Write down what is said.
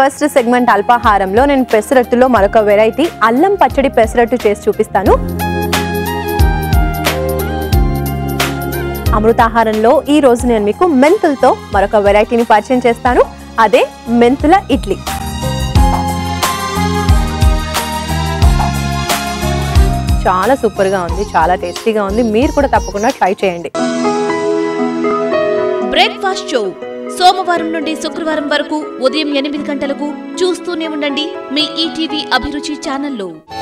first segment అల్పాహారంలో నేను పెసరట్టులో మరొక variety అల్లం పచ్చడి పెసరట్టు చేసి చూపిస్తాను అమృతాహారంలో ఈ రోజు నేను మీకు మెంతులతో మరొక వెరైటీని పరిచయం చేస్తాను అదే మెంతుల ఇడ్లీ చాలా సూపర్గా ఉంది చాలా టేస్టీగా ఉంది మీరు కూడా తప్పకుండా ట్రై చేయండి బ్రేక్ఫాస్ట్ షో సోమవారం నుండి శుక్రవారం వరకు ఉదయం ఎనిమిది గంటలకు చూస్తూనే ఉండండి మీ ఈటీవీ అభిరుచి ఛానల్లో